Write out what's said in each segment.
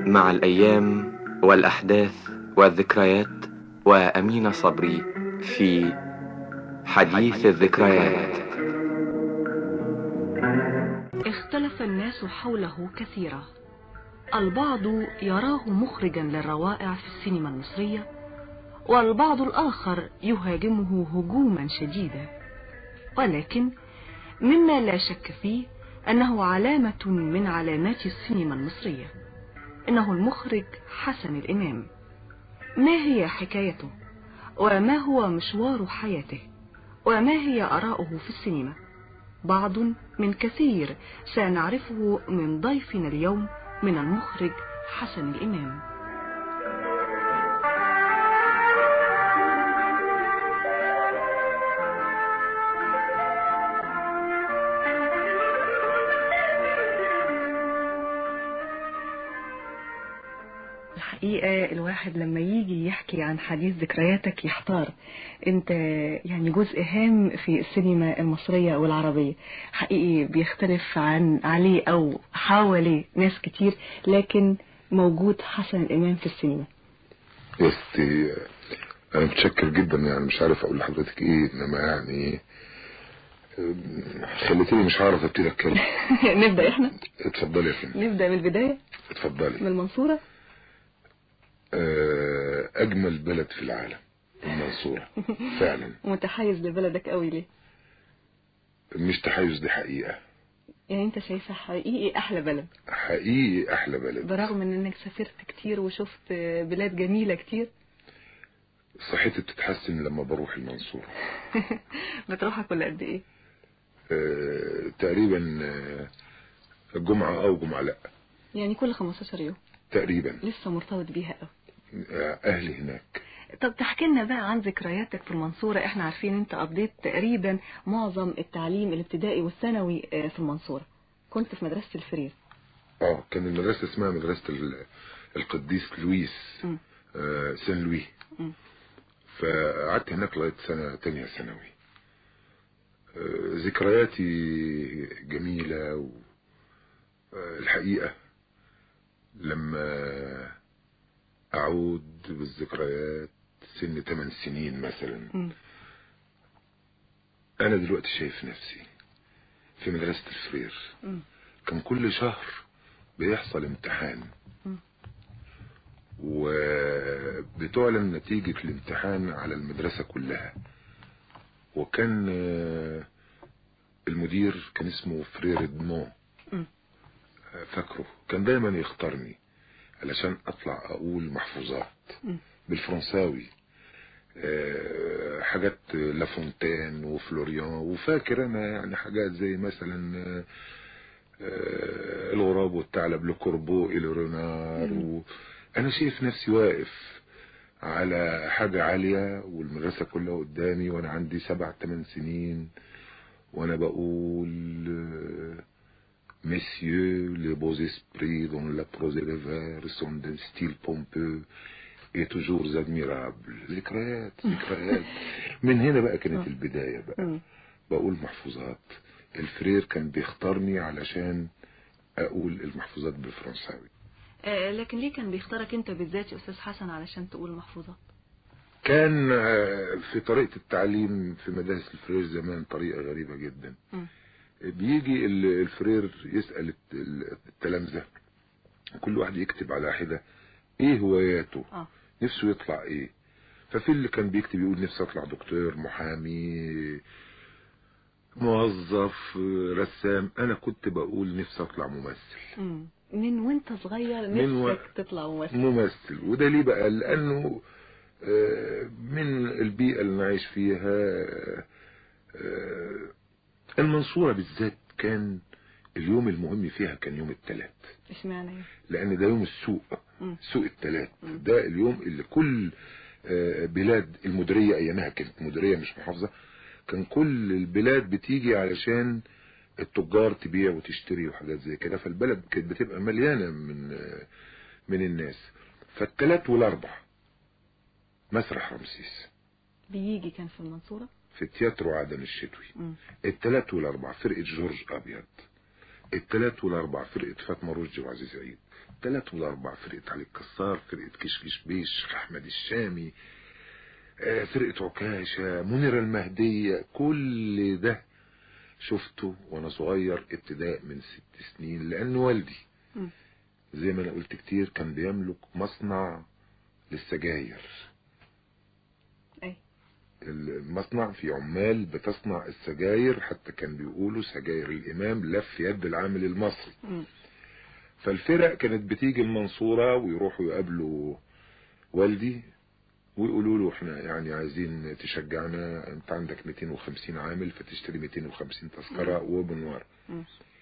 مع الأيام والأحداث والذكريات وأمين صبري في حديث الذكريات اختلف الناس حوله كثيرا البعض يراه مخرجا للروائع في السينما المصرية والبعض الآخر يهاجمه هجوما شديدا ولكن مما لا شك فيه أنه علامة من علامات السينما المصرية إنه المخرج حسن الإمام ما هي حكايته وما هو مشوار حياته وما هي آراؤه في السينما بعض من كثير سنعرفه من ضيفنا اليوم من المخرج حسن الإمام الحقيقة الواحد لما يجي يحكي عن حديث ذكرياتك يحتار انت يعني جزء هام في السينما المصرية والعربية حقيقي بيختلف عن عليه او حواليه ناس كتير لكن موجود حسن الامام في السينما يستي انا متشكر جدا يعني مش عارف اقول لحضرتك ايه انما يعني خليتني مش عارف ابتدي اتكلم نبدأ احنا اتفضلي يا فندم نبدأ من البداية من اتفضلي المنصورة آه، اجمل بلد في العالم المنصورة فعلا متحيز لبلدك قوي ليه مش تحيز دي حقيقة يعني انت شايفها حقيقي احلى بلد حقيقي احلى بلد برغم من انك سافرت كتير وشفت بلاد جميلة كتير صحتي بتتحسن لما بروح المنصورة بتروحها كل قد ايه آه، تقريبا آه، جمعة او جمعة لا يعني كل 15 يوم تقريبا لسه مرتبط بيها قوي آه، اهلي هناك طب تحكي لنا بقى عن ذكرياتك في المنصورة احنا عارفين انت قضيت تقريبا معظم التعليم الابتدائي والثانوي آه، في المنصورة كنت في مدرسة الفرير اه كان المدرسة اسمها مدرسة ال- القديس لويس م. آه، سان لوي م. فقعدت هناك لغاية سنة تانية ثانوي آه، ذكرياتي جميلة و آه، الحقيقة لما أعود بالذكريات سن 8 سنين مثلا م. أنا دلوقتي شايف نفسي في مدرسة الفرير م. كان كل شهر بيحصل امتحان م. وبتعلن نتيجة الامتحان على المدرسة كلها وكان آه، المدير كان اسمه فرير دمون م. آه، فاكره كان دايما يختارني علشان اطلع اقول محفوظات م. بالفرنساوي آه، حاجات لافونتين وفلوريان وفاكر انا يعني حاجات زي مثلا آه، آه، الغراب والثعلب لكوربو الى رونار و... انا شايف نفسي واقف على حاجة عالية والمدرسة كلها قدامي وانا عندي سبع ثمان سنين وانا بقول euh, Messieurs, les beaux esprits dont la prose et les vers sont d'un style pompeux et toujours admirable ذكريات ذكريات من هنا بقى كانت البداية بقى م. بقول محفوظات الفرير كان بيختارني علشان اقول المحفوظات بالفرنساوي آه، لكن ليه كان بيختارك انت بالذات يا استاذ حسن علشان تقول محفوظات كان آه، في طريقة التعليم في مدارس الفرير زمان طريقة غريبة جدا م. بيجي ال- الفرير يسأل الت- ال- التلامذة كل واحد يكتب على حدة ايه هواياته اه نفسه يطلع ايه ففي اللي كان بيكتب يقول نفسي اطلع دكتور محامي موظف رسام انا كنت بقول نفسي اطلع ممثل م. من وانت صغير من و- نفسك تطلع ممثل ممثل وده ليه بقى لانه آه، من البيئة اللي نعيش فيها آه، المنصورة بالذات كان اليوم المهم فيها كان يوم الثلاث اشمعنى يعني؟ لان ده يوم السوق م. سوق الثلاث ده اليوم اللي كل آه، بلاد المديرية ايامها كانت مديرية مش محافظة كان كل البلاد بتيجي علشان التجار تبيع وتشتري وحاجات زي كده فالبلد كانت بتبقى مليانة من آه، من الناس فالثلاث والاربع مسرح رمسيس بيجي كان في المنصورة في تياترو عدن الشتوي م. الثلاث والاربع فرقة جورج ابيض الثلاث والاربع فرقه فاطمه رشدي وعزيز عيد الثلاث والاربع فرقه علي الكسار فرقه كشكش بيش شيخ احمد الشامي آه، فرقه عكاشه منيره المهديه كل ده شفته وانا صغير ابتداء من ست سنين لان والدي مم. زي ما انا قلت كتير كان بيملك مصنع للسجاير أي. المصنع في عمال بتصنع السجاير حتى كان بيقولوا سجاير الامام لف يد العامل المصري مم. فالفرق كانت بتيجي المنصورة ويروحوا يقابلوا والدي ويقولوا له احنا يعني عايزين تشجعنا انت عندك 250 عامل فتشتري 250 تذكرة وبنوار مم.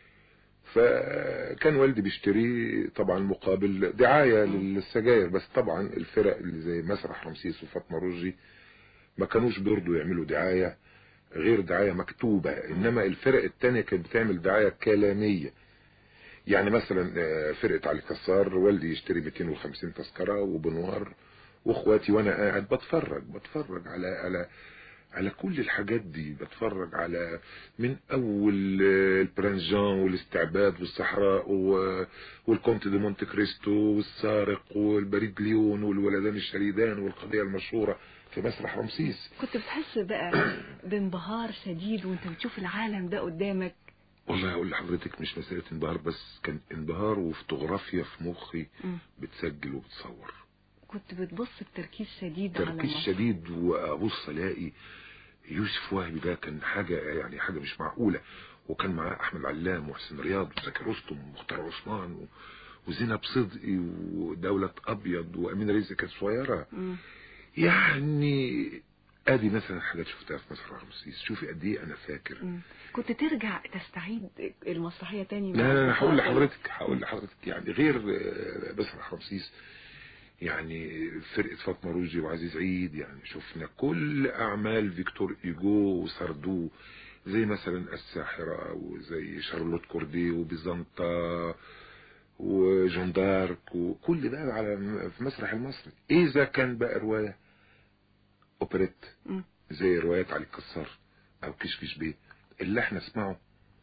فكان والدي بيشتري طبعا مقابل دعاية للسجاير بس طبعا الفرق اللي زي مسرح رمسيس وفاطمة رشدي ما كانوش بيرضوا يعملوا دعاية غير دعاية مكتوبة انما الفرق التانية كانت بتعمل دعاية كلامية يعني مثلا آه، فرقة علي كسار والدي يشتري 250 تذكرة وبنوار واخواتي وانا قاعد بتفرج بتفرج على على على كل الحاجات دي بتفرج على من اول آه، البرنجان والاستعباد والصحراء و- والكونت دي مونte كريستو والسارق والبريد ليون والولدان الشريدان والقضية المشهورة في مسرح رمسيس كنت بتحس بقى بانبهار شديد وانت بتشوف العالم ده قدامك والله اقول لحضرتك مش مسألة انبهار بس كان انبهار وفوتوغرافيا في مخي مم. بتسجل وبتصور كنت بتبص بتركيز شديد على تركيز مصر. شديد وابص الاقي يوسف وهبي ده كان حاجة يعني حاجة مش معقولة وكان معاه احمد علام وحسين رياض وزكي رستم ومختار عثمان و... وزينب صدقي ودولة ابيض وامينة رزق كانت صغيرة مم. يعني ادي مثلا حاجات شفتها في مسرح رمسيس شوفي قد ايه انا فاكر مم. كنت ترجع تستعيد المسرحية تاني لا لا انا هقول الأصدقاء؟ لحضرتك هقول لحضرتك يعني غير آه، مسرح رمسيس يعني فرقة فاطمة رشدي وعزيز عيد يعني شفنا كل أعمال فيكتور إيجو وساردو زي مثلا الساحرة وزي شارلوت كوردي وبيزنطة وجون دارك وكل ده على في مسرح المصري إذا كان بقى رواية أوبريت مم. زي روايات علي الكسار أو كشكش بيه اللي احنا اسمعه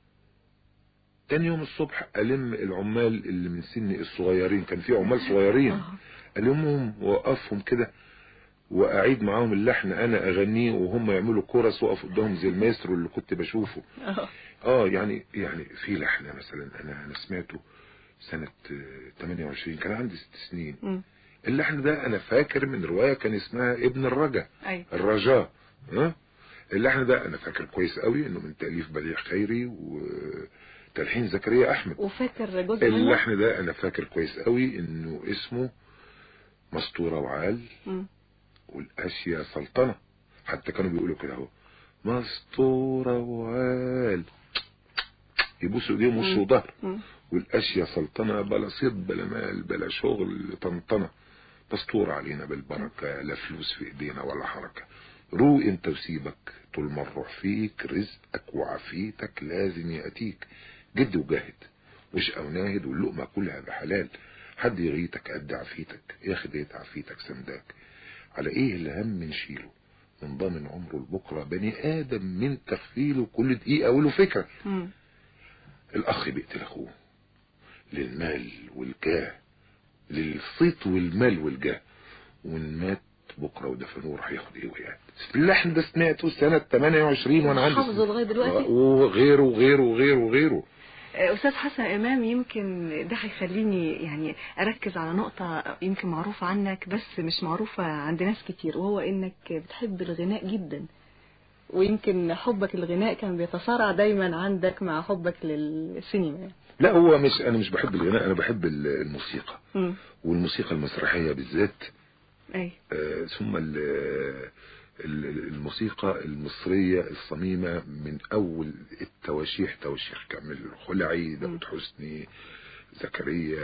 تاني يوم الصبح ألم العمال اللي من سني الصغيرين كان في عمال صغيرين آه. ألمهم وأوقفهم كده وأعيد معاهم اللحن أنا أغنيه وهم يعملوا كورس وأقف قدامهم زي المايسترو اللي كنت بشوفه آه. اه يعني يعني في لحن مثلا أنا أنا سمعته سنة آه، 28 كان عندي ست سنين مم. اللحن ده أنا فاكر من رواية كان اسمها ابن الرجا أيوة. الرجاء ها اللحن ده أنا فاكر كويس قوي إنه من تأليف بديع خيري وتلحين زكريا أحمد وفاكر جزء منه اللحن ده انا فاكر كويس قوي انه اسمه مسطورة وعال مم. والاشياء سلطنة حتى كانوا بيقولوا كده اهو مسطورة وعال يبوسوا ايديهم وش وظهر مم. والاشياء سلطنة بلا صيد بلا مال بلا شغل طنطنة مسطور علينا بالبركة لا فلوس في ايدينا ولا حركة روق انت وسيبك طول ما الروح فيك رزقك وعافيتك لازم يأتيك جد وجاهد واشقى وناهد واللقمة كلها بحلال حد يغيتك قد عافيتك يا خديت عافيتك سنداك على ايه الهم نشيله من ضامن عمره لبكرة بني ادم من تخفيله كل دقيقة وله فكرة مم. الاخ بيقتل اخوه للمال والجاه للصيت والمال والجاه وان مات بكره ودفنوه راح ياخد ايه وياه اللحن ده سمعته سنه 28 وانا عندي حافظه لغاية دلوقتي؟ وغيره وغيره وغيره وغيره أستاذ حسن إمام يمكن ده هيخليني يعني أركز على نقطة يمكن معروفة عنك بس مش معروفة عند ناس كتير وهو إنك بتحب الغناء جدا ويمكن حبك للغناء كان بيتصارع دايما عندك مع حبك للسينما لا هو مش انا مش بحب الغناء انا بحب الموسيقى مم. والموسيقى المسرحيه بالذات أي آه، ثم ال- ال- الموسيقى المصرية الصميمة من أول التواشيح تواشيح كامل خلعي داود حسني زكريا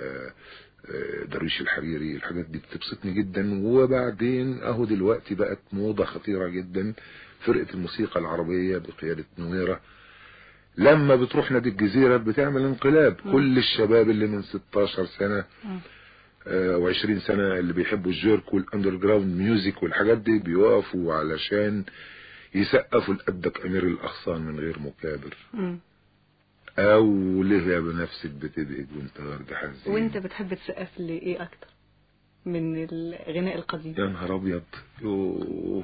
آه، درويش الحريري الحاجات دي بتبسطني جدا وبعدين اهو دلوقتي بقت موضة خطيرة جدا فرقة الموسيقى العربية بقيادة نويرة لما بتروح نادي الجزيرة بتعمل انقلاب كل الشباب اللي من 16 سنة مم. و20 سنة اللي بيحبوا الجيرك والاندر جراوند ميوزك والحاجات دي بيوقفوا علشان يسقفوا لقدك امير الاغصان من غير مكابر مم. او ليه يا بنفسك بتدقق وانت ورد حزين وانت بتحب تسقف لايه اكتر من الغناء القديم يا نهار ابيض يوه.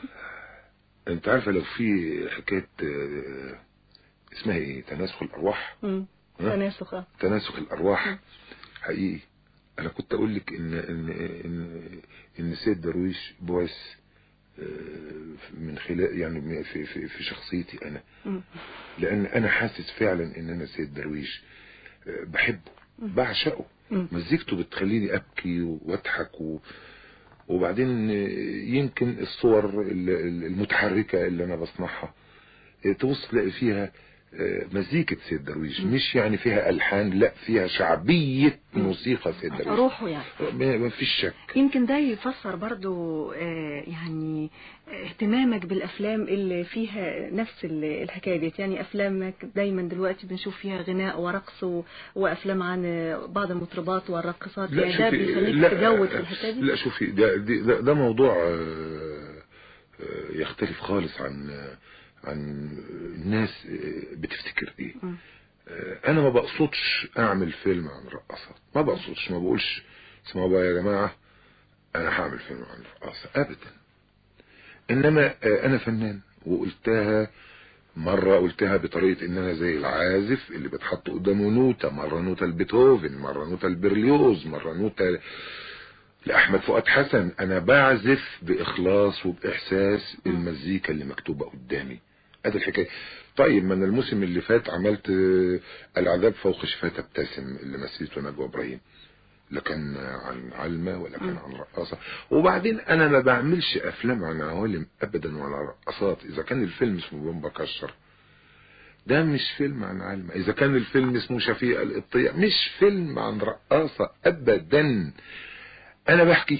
انت عارفه لو في حكايه آه، اسمها ايه تناسخ الارواح مم. ها؟ تناسخ اه تناسخ الارواح حقيقي انا كنت اقول لك ان ان ان ان سيد درويش بعث آه، من خلال يعني في في في شخصيتي انا مم. لان انا حاسس فعلا ان انا سيد درويش آه، بحبه بعشقه مم. مزيكته بتخليني ابكي واضحك و... وبعدين آه، يمكن الصور ال- ال- المتحركه اللي انا بصنعها آه، تبص تلاقي فيها آه، مزيكة سيد درويش مش يعني فيها ألحان لا فيها شعبية موسيقى سيد درويش روحه يعني ما ما فيش شك يمكن ده يفسر برضو آه، يعني اهتمامك بالافلام اللي فيها نفس ال- الحكايه ديت يعني افلامك دايما دلوقتي بنشوف فيها غناء ورقص و- وافلام عن بعض المطربات والراقصات يعني ده بيخليك تجود في الحكايه دي لا شوفي ده دي- ده, ده موضوع آه، آه، يختلف خالص عن عن الناس آه، بتفتكر ايه مم. آه، انا ما بقصدش اعمل فيلم عن رقصات ما بقصدش ما بقولش اسمعوا بقى يا جماعه انا هعمل فيلم عن رقاصه ابدا انما آه، انا فنان وقلتها مرة قلتها بطريقة ان انا زي العازف اللي بتحط قدامه نوتة مرة نوتة لبيتهوفن مرة نوتة لبرليوز مرة نوتة لأحمد فؤاد حسن أنا بعزف بإخلاص وبإحساس المزيكا اللي مكتوبة قدامي ادي الحكاية طيب ما انا الموسم اللي فات عملت آه، العذاب فوق شفاه ابتسم اللي مثلته نجوى ابراهيم لا كان عن علمة ولا كان عن رقاصة وبعدين انا ما بعملش افلام عن عوالم ابدا ولا رقصات اذا كان الفيلم اسمه بومبا كشر ده مش فيلم عن علمة اذا كان الفيلم اسمه شفيقة القطية مش فيلم عن رقاصة ابدا انا بحكي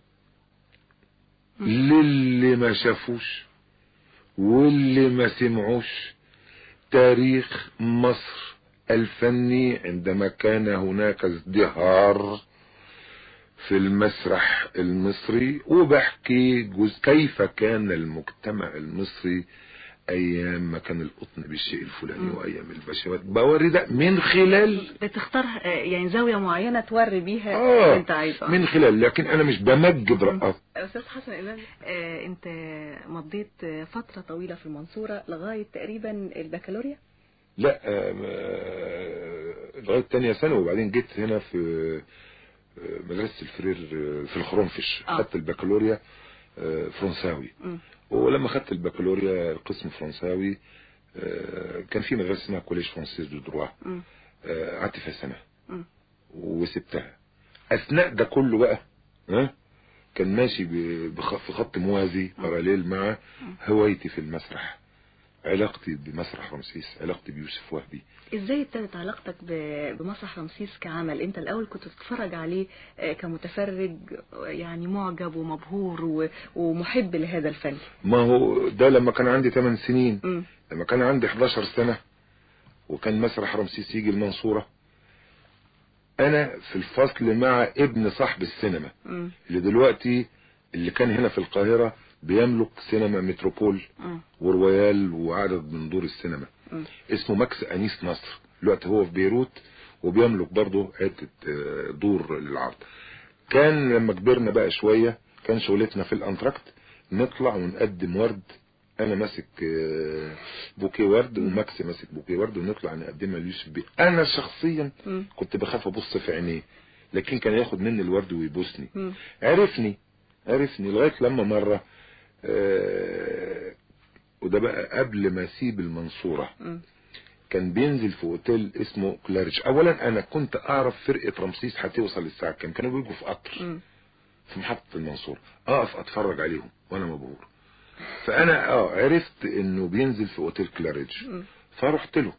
للي ما شافوش واللي ما سمعوش تاريخ مصر الفني عندما كان هناك ازدهار في المسرح المصري وبحكي جزء كيف كان المجتمع المصري ايام ما كان القطن بالشيء الفلاني وايام البشوات بوري ده من خلال بتختار آه، يعني زاويه معينه توري بيها اه اللي انت عايزه من خلال لكن انا مش بمجد رقاص استاذ حسن امام آه، انت مضيت آه، فتره طويله في المنصوره لغايه تقريبا البكالوريا لا آه، آه، لغايه تانية ثانوي وبعدين جيت هنا في آه، مدرسه الفرير آه، في الخرنفش آه. خدت البكالوريا آه، فرنساوي مم. ولما خدت البكالوريا قسم فرنساوي آه، كان في مدرسه اسمها كوليج فرانسيس دو دروا مم. آه، قعدت فيها سنه مم. وسبتها اثناء ده كله بقى ها كان ماشي ب- بخ- في خط موازي باراليل مع هوايتي في المسرح علاقتي بمسرح رمسيس علاقتي بيوسف وهبي ازاي ابتدت علاقتك ب- بمسرح رمسيس كعمل انت الاول كنت بتتفرج عليه آه، كمتفرج آه، يعني معجب ومبهور و- ومحب لهذا الفن ما هو ده لما كان عندي 8 سنين مم. لما كان عندي 11 سنة وكان مسرح رمسيس يجي المنصورة انا في الفصل مع ابن صاحب السينما مم. اللي دلوقتي اللي كان هنا في القاهرة بيملك سينما متروبول مم. ورويال وعدد من دور السينما مم. اسمه ماكس انيس نصر دلوقتي هو في بيروت وبيملك برضه عدة آه، دور للعرض كان لما كبرنا بقى شوية كان شغلتنا في الانتراكت نطلع ونقدم ورد انا ماسك آه، بوكيه ورد وماكس ماسك بوكيه ورد ونطلع نقدمها ليوسف بيه انا شخصيا مم. كنت بخاف ابص في عينيه لكن كان ياخد مني الورد ويبوسني مم. عرفني عرفني لغايه لما مره آه وده بقى قبل ما اسيب المنصوره مم. كان بينزل في اوتيل اسمه كلارج اولا انا كنت اعرف فرقه رمسيس هتوصل الساعه كام كانوا بيجوا في قطر مم. في محطه المنصوره اقف اتفرج عليهم وانا مبهور فانا اه عرفت انه بينزل في اوتيل كلارج مم. فرحت له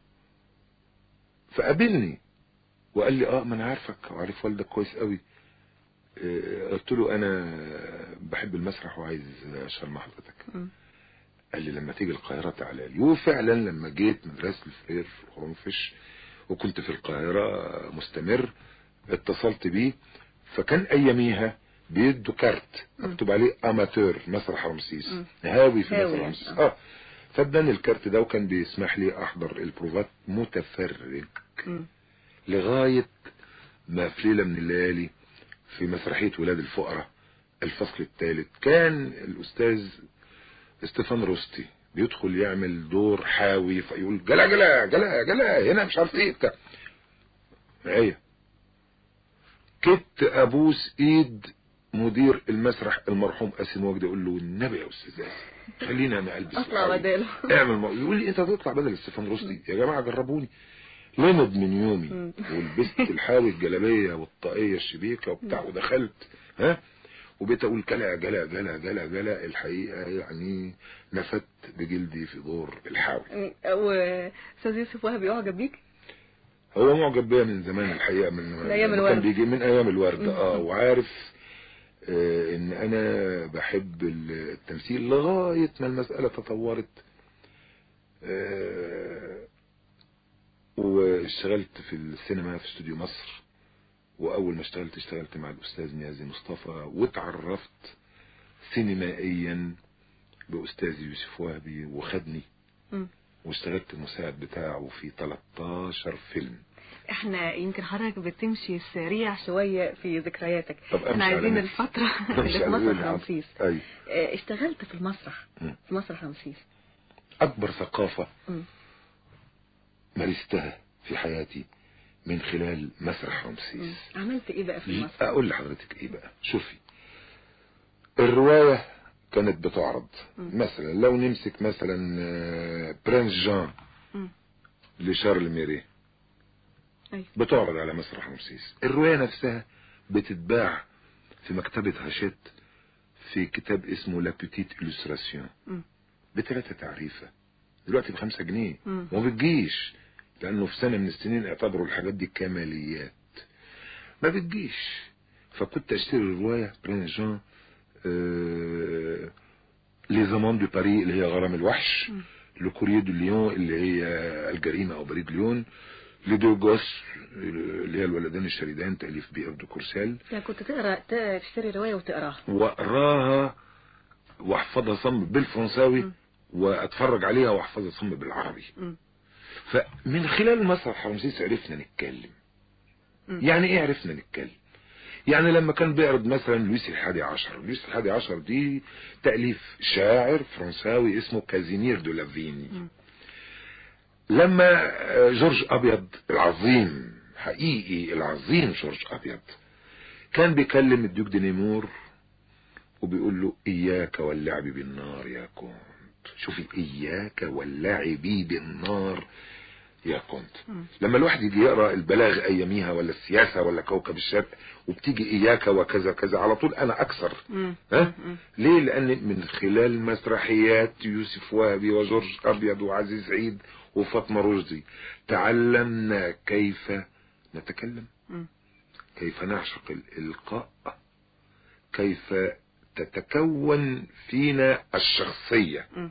فقابلني وقال لي اه ما انا عارفك وعارف والدك كويس قوي آه، قلت له انا بحب المسرح وعايز اشتغل مع حضرتك مم. قال لي لما تيجي القاهره تعالى لي وفعلا لما جيت مدرسه الفرير في الخرنفش وكنت في القاهره مستمر اتصلت بيه فكان اياميها بيدوا كارت مكتوب عليه اماتور مسرح رمسيس مم. هاوي في هاوي مسرح يعني، رمسيس آه. اه فاداني الكارت ده وكان بيسمح لي احضر البروفات متفرج مم. لغاية ما في ليلة من الليالي في مسرحية ولاد الفقراء الفصل الثالث كان الأستاذ استefan روستي بيدخل يعمل دور حاوي فيقول جلا جلا جلا جلا هنا مش عارف ايه بتاع معايا كنت ابوس ايد مدير المسرح المرحوم قاسم وجدي اقول له النبي يا استاذ قاسم خليني انا البس اطلع الحاوي. بداله اعمل مو... يقول لي انت هتطلع بدل استefan روستي يا جماعه جربوني لمد من يومي مم. ولبست الحاوي الجلابيه والطاقيه الشبيكه وبتاع ودخلت ها وبقيت اقول جلا جلا جلا جلا جلا الحقيقه يعني نفدت بجلدي في دور الحاوي مم. واستاذ يوسف وهبي اعجب بيك هو معجب بيا من زمان الحقيقه من من أيام لما الورد. كان بيجي من ايام الورد مم. اه وعارف آه ان انا بحب التمثيل لغايه ما المساله تطورت آه واشتغلت في السينما في استوديو مصر واول ما اشتغلت اشتغلت مع الاستاذ نيازي مصطفى واتعرفت سينمائيا باستاذ يوسف وهبي وخدني مم. واشتغلت المساعد بتاعه في 13 فيلم احنا يمكن حضرتك بتمشي سريع شوية في ذكرياتك طب أمشي احنا على عايزين نفسي. الفترة أمشي اللي في على مسرح نفسي. رمسيس اي اه، اشتغلت في المسرح مم. في مسرح رمسيس اكبر ثقافة مم. مارستها في حياتي من خلال مسرح مم. رمسيس عملت ايه بقى في المسرح اقول لحضرتك ايه بقى شوفي الرواية كانت بتعرض مم. مثلا لو نمسك مثلا آه، برنس جان مم. لشارل ميري أيوة. بتعرض على مسرح رمسيس الرواية نفسها بتتباع في مكتبة هاشيت في كتاب اسمه لا بيتيت إلوستراسيون مم. بثلاثة تعريفة دلوقتي بخمسة جنيه مم. وما بتجيش لأنه في سنة من السنين اعتبروا الحاجات دي كماليات ما بتجيش فكنت اشتري الرواية برين جان آه لي زمان دو باري اللي هي غرام الوحش مم. لو كورير دو ليون اللي هي الجريمة او بريد ليون لي دو جوس اللي هي الولدان الشريدان تأليف بيئر دو كورسال يعني كنت تقرا ت- تشتري رواية وتقراها واقراها واحفظها صم بالفرنساوي مم. واتفرج عليها واحفظها صم بالعربي مم. فمن خلال مسرح رمسيس عرفنا نتكلم مم. يعني ايه عرفنا نتكلم يعني لما كان بيعرض مثلا لويس الحادي عشر لويس الحادي عشر دي تأليف شاعر فرنساوي اسمه كازيمير دو لافيني مم. لما آه، جورج ابيض العظيم حقيقي العظيم جورج ابيض كان بيكلم الديوك دي نيمور وبيقول له اياك واللعب بالنار يا كونت شوفي اياك واللعب بالنار يا كونت مم. لما الواحد يجي يقرا البلاغ اياميها ولا السياسه ولا كوكب الشرق وبتيجي اياك وكذا كذا على طول انا اكثر مم. ها مم. ليه لان من خلال مسرحيات يوسف وهبي وجورج ابيض وعزيز عيد وفاطمه رشدي تعلمنا كيف نتكلم مم. كيف نعشق الالقاء كيف تتكون فينا الشخصيه مم.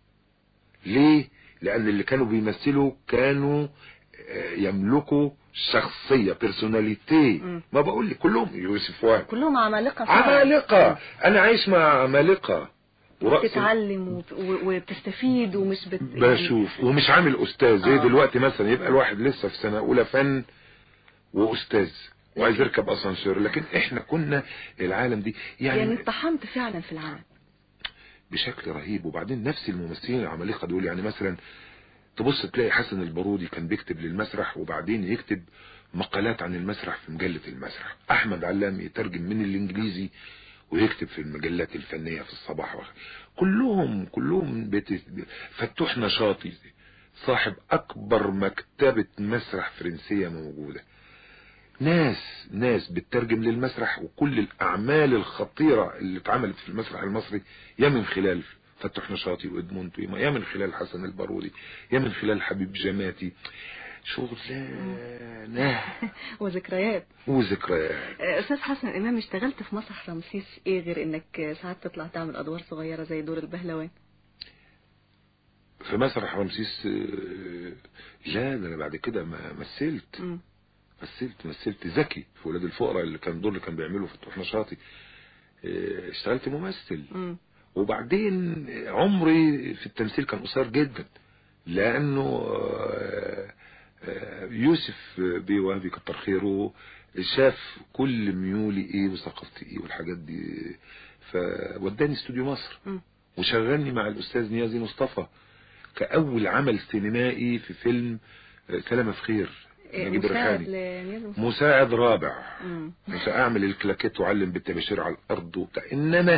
ليه لان اللي كانوا بيمثلوا كانوا آه، يملكوا شخصيه بيرسوناليتي مم. ما بقول لك كلهم يوسف وهبي كلهم عمالقة فعلا. عمالقه انا عايش مع عمالقه ورأس بتتعلم وب- و- وبتستفيد ومش بت... بشوف ومش عامل استاذ زي آه. دلوقتي مثلا يبقى الواحد لسه في سنه اولى فن واستاذ وعايز يركب اسانسير لكن احنا كنا العالم دي يعني يعني اتطحنت فعلا في العالم بشكل رهيب وبعدين نفس الممثلين العمالقه دول يعني مثلا تبص تلاقي حسن البارودي كان بيكتب للمسرح وبعدين يكتب مقالات عن المسرح في مجلة المسرح احمد علام يترجم من الانجليزي ويكتب في المجلات الفنية في الصباح وخ... كلهم كلهم بت... فتوح نشاطي صاحب اكبر مكتبة مسرح فرنسية موجودة ناس ناس بتترجم للمسرح وكل الاعمال الخطيرة اللي اتعملت في المسرح المصري يا من خلال فتوح نشاطي وادموند تويما يا من خلال حسن البارودي يا من خلال حبيب جماتي شغلانة وذكريات وذكريات آه، استاذ حسن امام اشتغلت في مسرح رمسيس ايه غير انك آه، ساعات تطلع تعمل ادوار صغيره زي دور البهلوان في مسرح رمسيس آه، لا ده انا بعد كده ما مثلت مم. مثلت مثلت ذكي في ولاد الفقراء اللي كان دور اللي كان بيعمله فتوح نشاطي آه، اشتغلت ممثل مم. وبعدين عمري في التمثيل كان قصير جدا لانه آه، آه، يوسف بيه وهبي كتر خيره شاف كل ميولي ايه وثقافتي ايه والحاجات دي فوداني استوديو مصر مم. وشغلني مع الاستاذ نيازي مصطفى كاول عمل سينمائي في فيلم آه، سلامة في خير نجيب مساعد الريحاني لنيازي مصطفى. مساعد رابع مم. مش اعمل الكلاكيت واعلم بالتباشير على الارض وبتاع انما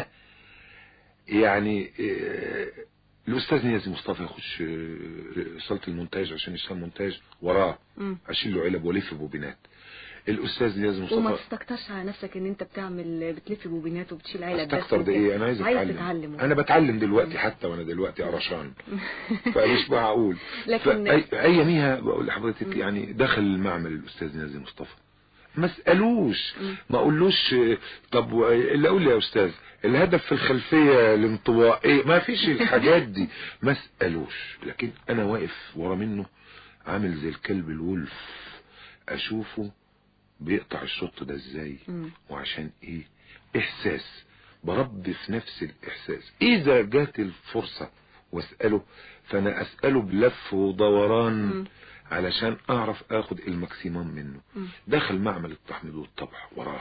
يعني آه، الاستاذ نيازي مصطفى يخش آه، صاله المونتاج عشان يشتغل مونتاج وراه مم. اشيل له علب والف بوبينات الاستاذ نيازي وما مصطفى تستكترش على نفسك ان انت بتعمل بتلف بوبينات وبتشيل علب بس استكتر ده وكده. ايه انا عايز عايز اتعلم تتعلم انا بتعلم دلوقتي حتى وانا دلوقتي قرشان فمش معقول لكن فأي- اياميها بقول لحضرتك يعني دخل المعمل الاستاذ نيازي مصطفى ما اسالوش ما اقولوش آه، طب و- اللي اقول لي يا استاذ الهدف في الخلفيه الانطواء ايه ما فيش الحاجات دي ما اسالوش لكن انا واقف ورا منه عامل زي الكلب الولف اشوفه بيقطع الشط ده ازاي مم. وعشان ايه احساس بربي في نفس الاحساس اذا جات الفرصة واسأله فانا اسأله بلف ودوران مم. علشان اعرف اخد الماكسيموم منه مم. دخل معمل التحميض والطبع وراه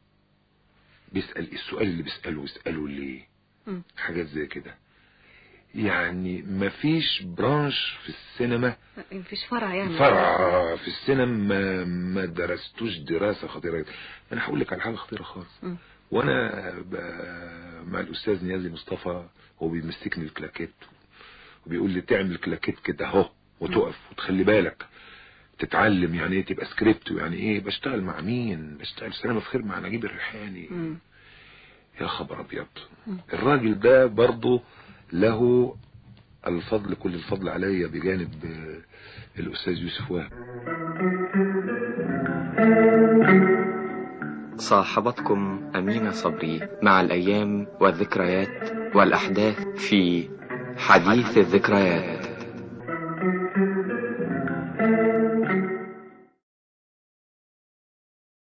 بيسأل السؤال اللي بيسأله بيسأله ليه مم. حاجات زي كده يعني مفيش برانش في السينما مفيش فرع يعني فرع في السينما ما, ما درستوش دراسة خطيرة جدا. انا هقول لك على حاجة خطيرة خالص مم. وانا ب- مع الاستاذ نيازي مصطفى هو بيمسكني الكلاكيت وبيقول لي تعمل كلاكيت كده اهو وتقف وتخلي بالك تتعلم يعني ايه تبقى سكريبت ويعني ايه بشتغل مع مين بشتغل سلامة في خير مع نجيب الريحاني مم. يا خبر ابيض الراجل ده برضه له الفضل كل الفضل عليا بجانب آه، الاستاذ يوسف وهب صاحبتكم أمينة صبري مع الأيام والذكريات والأحداث في حديث الذكريات